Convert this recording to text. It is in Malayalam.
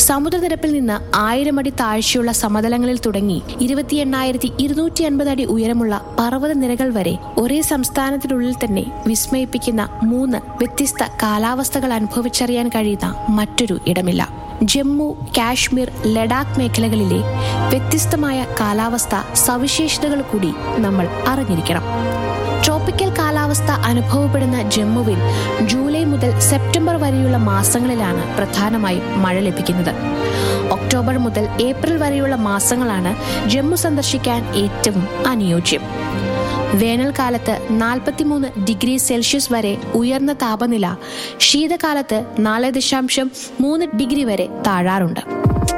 സമുദ്രനിരപ്പിൽ നിന്ന് ആയിരം അടി താഴ്ചയുള്ള സമതലങ്ങളിൽ തുടങ്ങി ഇരുപത്തി എണ്ണായിരത്തി ഇരുന്നൂറ്റി അൻപത് അടി ഉയരമുള്ള പർവ്വത നിരകൾ വരെ ഒരേ സംസ്ഥാനത്തിനുള്ളിൽ തന്നെ വിസ്മയിപ്പിക്കുന്ന മൂന്ന് വ്യത്യസ്ത കാലാവസ്ഥകൾ അനുഭവിച്ചറിയാൻ കഴിയുന്ന മറ്റൊരു ഇടമില്ല ജമ്മു കാശ്മീർ ലഡാക്ക് മേഖലകളിലെ വ്യത്യസ്തമായ കാലാവസ്ഥ സവിശേഷതകൾ കൂടി നമ്മൾ അറിഞ്ഞിരിക്കണം ട്രോപ്പിക്കൽ കാലാവസ്ഥ അനുഭവപ്പെടുന്ന ജമ്മുവിൽ ജൂലൈ മുതൽ സെപ്റ്റംബർ വരെയുള്ള മാസങ്ങളിലാണ് പ്രധാനമായും മഴ ലഭിക്കുന്നത് ഒക്ടോബർ മുതൽ ഏപ്രിൽ വരെയുള്ള മാസങ്ങളാണ് ജമ്മു സന്ദർശിക്കാൻ ഏറ്റവും അനുയോജ്യം വേനൽക്കാലത്ത് നാൽപ്പത്തിമൂന്ന് ഡിഗ്രി സെൽഷ്യസ് വരെ ഉയർന്ന താപനില ശീതകാലത്ത് നാല് ദശാംശം മൂന്ന് ഡിഗ്രി വരെ താഴാറുണ്ട്